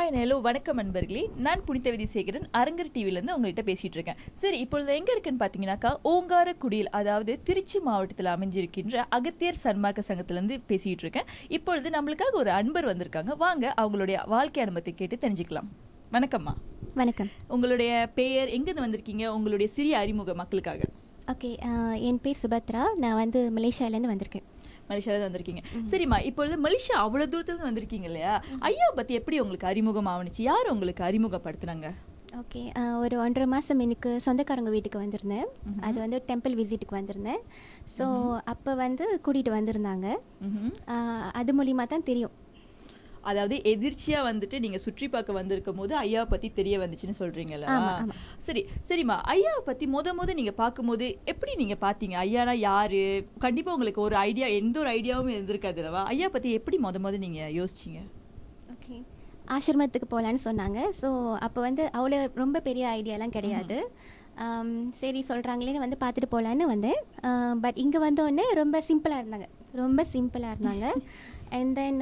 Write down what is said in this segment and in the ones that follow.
Hi hello வணக்கம் நண்பர்களே நான் புனிதவதி சேகரன் அரங்கர் டிவிலேருந்து உங்கள்கிட்ட பேசிட்டு இருக்கேன் சரி இப்பொழுது எங்கே இருக்குன்னு பார்த்தீங்கன்னாக்கா ஓங்காரக்குடியில் அதாவது திருச்சி மாவட்டத்தில் அமைஞ்சிருக்கின்ற அகத்தியர் சன்மார்க்க சங்கத்திலேருந்து பேசிட்டு இருக்கேன் இப்பொழுது நம்மளுக்காக ஒரு அன்பர் வந்திருக்காங்க வாங்க அவங்களுடைய வாழ்க்கை அனுபவத்தை கேட்டு தெரிஞ்சுக்கலாம் வணக்கம்மா வணக்கம் உங்களுடைய பெயர் எங்கேருந்து வந்திருக்கீங்க உங்களுடைய சிறிய அறிமுக மக்களுக்காக ஓகே என் பேர் சுபத்ரா நான் வந்து மலேசியாவிலேருந்து வந்திருக்கேன் மலேசியால வந்திருக்கீங்க சரிம்மா இப்பொழுது மலேசியா அவ்வளவு தூரத்துல இருந்து வந்திருக்கீங்க இல்லையா ஐயா பத்தி எப்படி உங்களுக்கு அறிமுகம் ஆவணுச்சு யார் உங்களுக்கு அறிமுகப்படுத்துனாங்க ஓகே ஒரு ஒன்றரை மாதம் எனக்கு சொந்தக்காரங்க வீட்டுக்கு வந்திருந்தேன் அது வந்து டெம்பிள் விசிட்டுக்கு வந்திருந்தேன் ஸோ அப்போ வந்து கூட்டிகிட்டு வந்திருந்தாங்க ம்ஹும். ஆஹ் அது மூலிமா தான் தெரியும் அதாவது எதிர்ச்சியா வந்துட்டு நீங்க சுற்றி பார்க்க வந்திருக்கும் போது ஐயாவை பத்தி தெரிய வந்துச்சுன்னு சொல்றீங்கல்ல ஆமா, ஆமா. சரி சரிம்மா ஐயாவை பத்தி முத முத நீங்க பார்க்கும்போது எப்படி நீங்க பாத்தீங்க ஐயானா யாரு கண்டிப்பா உங்களுக்கு ஒரு ஐடியா எந்த ஒரு ஐடியாவும் இருந்திருக்காது அல்லவா ஐயா பத்தி எப்படி முத முத நீங்க யோசிச்சீங்க ஓகே ஆசிரமத்துக்கு போகலான்னு சொன்னாங்க ஸோ அப்போ வந்து அவ்வளோ ரொம்ப பெரிய ஐடியாலாம் கிடையாது ஆம், சரி சொல்கிறாங்களேன்னு வந்து பார்த்துட்டு போகலான்னு வந்தேன் பட் இங்கே வந்தோடனே ரொம்ப சிம்பிளாக இருந்தாங்க ரொம்ப சிம்பிளாக இருந்தாங்க அண்ட் தென்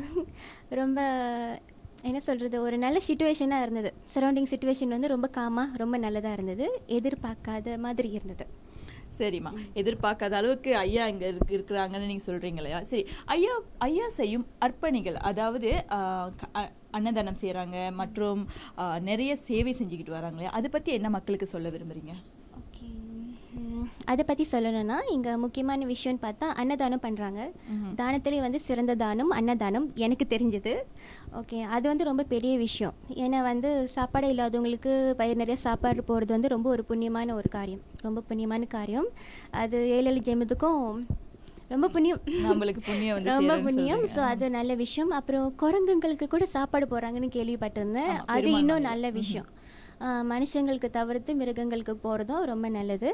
ரொம்ப என்ன சொல்கிறது ஒரு நல்ல சுச்சுவேஷனாக இருந்தது சரௌண்டிங் சுச்சுவேஷன் வந்து ரொம்ப காமாக ரொம்ப நல்லதாக இருந்தது எதிர்பார்க்காத மாதிரி இருந்தது சரிம்மா எதிர்பார்க்காத அளவுக்கு ஐயா இங்க இருக்கு இருக்கிறாங்கன்னு நீங்க சொல்றீங்க இல்லையா சரி ஐயா ஐயா செய்யும் அர்ப்பணிகள் அதாவது ஆஹ், க- அ- அன்னதானம் செய்றாங்க மற்றும் ஆஹ், நிறைய சேவை செஞ்சுக்கிட்டு வராங்க இல்லையா அதை பத்தி என்ன மக்களுக்கு சொல்ல விரும்புறீங்க ஓகே அதை பற்றி சொல்லணும்னா இங்கே முக்கியமான விஷயம்னு பார்த்தா அன்னதானம் பண்ணுறாங்க தானத்திலே வந்து சிறந்த தானம் அன்னதானம் எனக்கு தெரிஞ்சது ஓகே அது வந்து ரொம்ப பெரிய விஷயம் ஏன்னா வந்து சாப்பாடு இல்லாதவங்களுக்கு வயிறு நிறைய சாப்பாடு போகிறது வந்து ரொம்ப ஒரு புண்ணியமான ஒரு காரியம் ரொம்ப புண்ணியமான காரியம் அது ஏழு ஏழு ஜென்மத்துக்கும் ரொம்ப புண்ணியம் நம்மளுக்கு புண்ணியம் வந்து ரொம்ப சேரும்னு புண்ணியம் ஸோ சொல்றீங்க. அது நல்ல விஷயம் அப்புறம் குரங்குங்களுக்கு கூட சாப்பாடு போகிறாங்கன்னு கேள்விப்பட்டிருந்தேன் ஆமா, அது பெருமாள் இன்னும் மலை. நல்ல விஷயம் ஆ, மனுஷங்களுக்கு தவிர்த்து மிருகங்களுக்கு போகிறதும் ரொம்ப நல்லது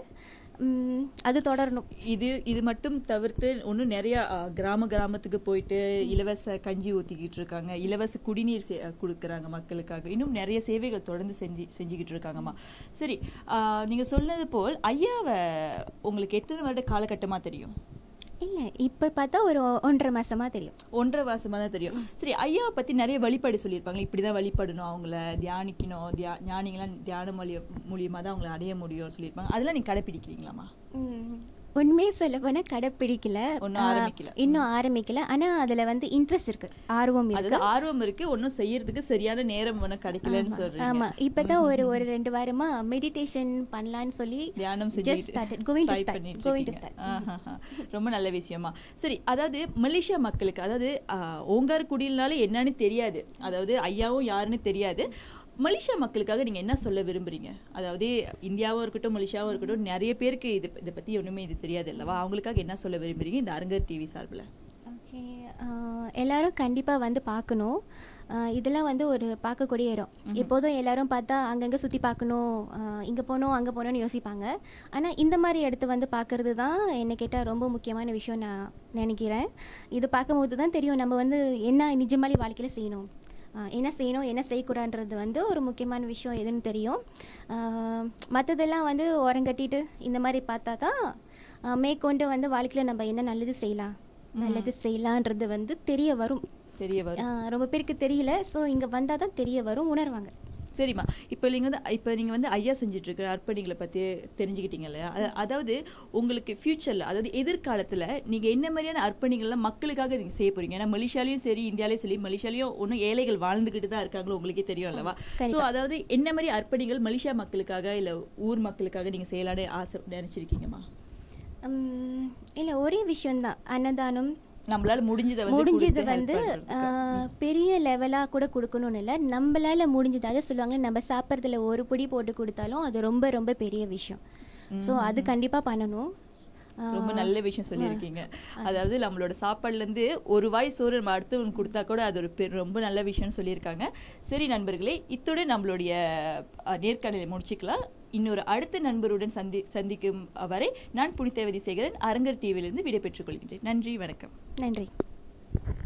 ம், அது தொடரணும் இது இது மட்டும் தவிர்த்து இன்னும் நிறைய ஆஹ், கிராம கிராமத்துக்கு போயிட்டு இலவச கஞ்சி ஊத்திக்கிட்டு இருக்காங்க இலவச குடிநீர் சே- ஆஹ், கொடுக்கறாங்க மக்களுக்காக இன்னும் நிறைய சேவைகள் தொடர்ந்து செஞ்சு செஞ்சுக்கிட்டு இருக்காங்கம்மா சரி ஆஹ், நீங்க சொன்னது போல் ஐயாவை உங்களுக்கு எத்தனை வருட காலகட்டமா தெரியும் இல்லை இப்போ பார்த்தா ஒரு ஒன்றரை மாசமா தெரியும் ஒன்றரை மாசமா தான் தெரியும் சரி ஐயாவை பத்தி நிறைய வழிபாடு சொல்லியிருப்பாங்க இப்படிதான் வழிபடணும் அவங்கள தியானிக்கணும் தியா ஞானிங்களாம் தியான மொழி மூலியமா தான் அவங்கள அடைய முடியும்னு சொல்லியிருப்பாங்க அதெல்லாம் நீங்க கடைப்பிடிக்கிறீங்களாமா உண்மையை சொல்ல போனால் கடைப்பிடிக்கல ஒண்ணும் ஆ, ஆரம்பிக்கல. இன்னும் ஆரம்பிக்கல ஆனால் அதில் வந்து இன்ட்ரெஸ்ட் இருக்கு ஆர்வம் இருக்கு அதாவது ஆர்வம் இருக்கு ஒன்னும் செய்யறதுக்கு சரியான நேரம் ஒன்றும் கிடைக்கலன்னு ஆமா, சொல்றீங்க ஆமா இப்பதான் ஒரு ஒரு ரெண்டு வாரமா மெடிடேஷன் பண்ணலாம்னு சொல்லி தியானம் just செஞ்சு started going to try start பண்ணிட்டு going to இருக்கீங்க. start ஆஹாஹா. ரொம்ப நல்ல விஷயமா சரி அதாவது மலேசியா மக்களுக்கு அதாவது ஆஹ், ஓங்கார் குடியினாலே என்னன்னு தெரியாது அதாவது ஐயாவும் யாருன்னு தெரியாது மலேசியா மக்களுக்காக நீங்க என்ன சொல்ல விரும்புறீங்க அதாவது இந்தியாவும் இருக்கட்டும் மலேசியாவும் இருக்கட்டும் நிறைய பேருக்கு இது இதை பத்தி ஒண்ணுமே இது தெரியாது அல்லவா அவங்களுக்காக என்ன சொல்ல விரும்புறீங்க இந்த அரங்கர் டிவி சார்பில் ஓகே எல்லாரும் கண்டிப்பாக வந்து பார்க்கணும் ஆஹ் இதெல்லாம் வந்து ஒரு பார்க்கக்கூடிய இடம் எப்போதும் எல்லாரும் பார்த்தா அங்கங்கே சுற்றி பார்க்கணும் இங்கே போகணும் அங்கே போகணும்னு யோசிப்பாங்க ஆனால் இந்த மாதிரி இடத்த வந்து பார்க்கறது தான் என்னை கேட்டால் ரொம்ப முக்கியமான விஷயம் நான் நினைக்கிறேன் இது பார்க்கும்போது தான் தெரியும் நம்ம வந்து என்ன நிஜமாலி வாழ்க்கையில் செய்யணும் ஆஹ் என்ன செய்யணும் என்ன செய்யக்கூடாதுன்றது வந்து ஒரு முக்கியமான விஷயம் எதுன்னு தெரியும் மற்றதெல்லாம் வந்து ஓரங்கட்டிட்டு இந்த மாதிரி பார்த்தா தான் ஆஹ் மேற்கொண்டு வந்து வாழ்க்கையில் நம்ம என்ன நல்லது செய்யலாம் நல்லது செய்யலான்றது வந்து தெரிய வரும் தெரிய வரும் ஆஹ் ரொம்ப பேருக்கு தெரியல ஸோ இங்கே வந்தால் தான் தெரிய வரும் உணர்வாங்க சரிம்மா இப்போ நீங்கள் வந்து இப்போ நீங்கள் வந்து ஐயா செஞ்சுட்டு இருக்கிற அர்ப்பணிகளை பற்றி தெரிஞ்சுக்கிட்டீங்க இல்லையா அத- அதாவது உங்களுக்கு ஃப்யூச்சரில் அதாவது எதிர்காலத்தில் நீங்கள் என்ன மாதிரியான அர்ப்பணிகள்லாம் மக்களுக்காக நீங்கள் செய்ய போறீங்க ஏன்னா மலேசியாலையும் சரி இந்தியாலையும் சரி மலேசியாலையும் ஒன்றும் ஏழைகள் வாழ்ந்துக்கிட்டு தான் இருக்காங்களோ உங்களுக்கே தெரியும் அல்லவா ஸோ கண்டிப்பா. அதாவது என்ன மாதிரி அர்ப்பணிகள் மலேசியா மக்களுக்காக இல்லை ஊர் மக்களுக்காக நீங்கள் செய்யலான்னு ஆசை நினச்சிருக்கீங்கம்மா இல்லை ஒரே விஷயம்தான் அன்னதானம் நம்மளால முடிஞ்சதை வந்து முடிஞ்சது கொடுத்து help வந்து பண்றதுக்கு. ஆஹ், பெரிய லெவலாக கூட கொடுக்கணும்னு இல்லை நம்மளால முடிஞ்சது அதை சொல்லுவாங்க நம்ம சாப்பிட்றதுல ஒரு பொடி போட்டு கொடுத்தாலும் அது ரொம்ப ரொம்ப பெரிய விஷயம் ஸோ அது கண்டிப்பாக பண்ணணும் ஆஹ், ரொம்ப நல்ல விஷயம் சொல்லியிருக்கீங்க அதாவது நம்மளோட சாப்பாடுல இருந்து ஒரு வாய் சோறு நம்ம அடுத்தவங்க கொடுத்தா கூட அது ஒரு பெ- ரொம்ப நல்ல விஷயம்னு சொல்லியிருக்காங்க சரி நண்பர்களே இத்துடன் நம்மளுடைய அஹ், நேர்காணலை முடிச்சுக்கலாம் இன்னொரு அடுத்த நண்பருடன் சந்தி சந்திக்கும் வரை நான் புனிதேவதி சேகரன் அரங்கர் டிவியிலிருந்து விடைபெற்றுக் கொள்கின்றேன் நன்றி வணக்கம் நன்றி